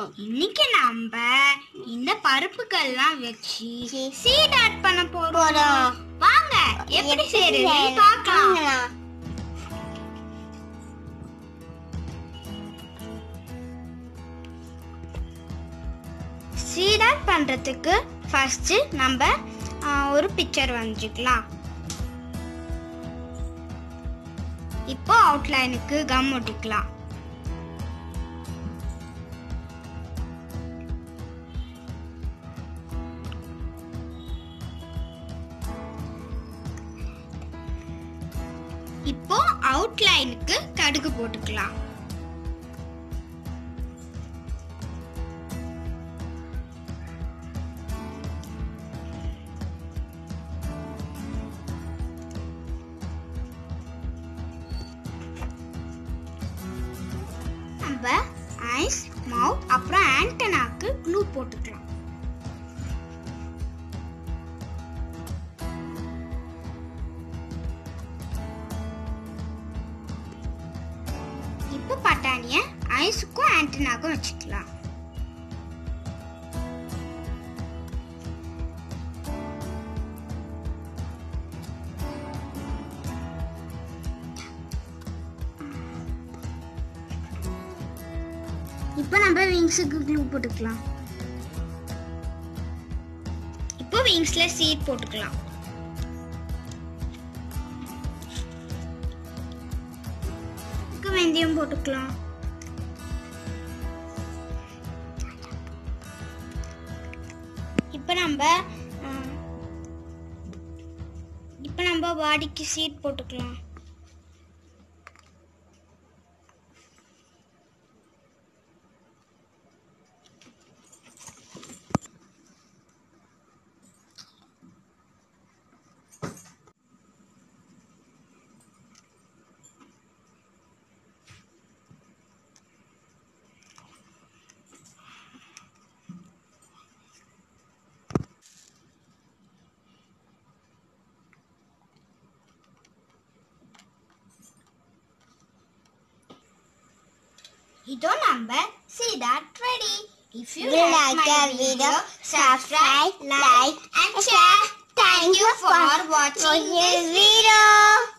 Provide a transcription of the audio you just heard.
இன்னைக்கு நம்ம இந்த பருப்புகள்லாம் வச்சு சரி. சீட் ஆட் பண்ண போறோம் போறோம். வாங்க எப்படி செய்யறது பார்க்கலாம் வாங்கலாம். சீட் ஆட் பண்றதுக்கு ஃபர்ஸ்ட் நம்ம ஆ, ஒரு பிக்சர் வரைஞ்சிக்கலாம் இப்போ அவுட்லைனுக்கு கம் ஒட்டிக்கலாம் இப்போ அவுட்லைனுக்கு கடுகு போட்டுக்கலாம் நம்ம ஐஸ் மவுத் அப்புறம் ஆண்டனாக்கு க்ளூ போட்டுக்கலாம் இப்போ பட்டாணிய ஐஸுக்கும் ஆண்டனாக்கும் வச்சுக்கலாம் இப்போ நம்ம விங்ஸுக்கு க்ளூ போட்டுக்கலாம் இப்போ விங்ஸ்ல சீட் போட்டுக்கலாம் இதுக்கு வெந்தயம் போட்டுக்கலாம் இப்போ நம்ம அஹ், இப்போ நம்ம பாடிக்கு சீட் போட்டுக்கலாம் இதோ நம்ம see that ready if you You like, like my the video video, subscribe subscribe, like like, and share thank you for watching watching this this video.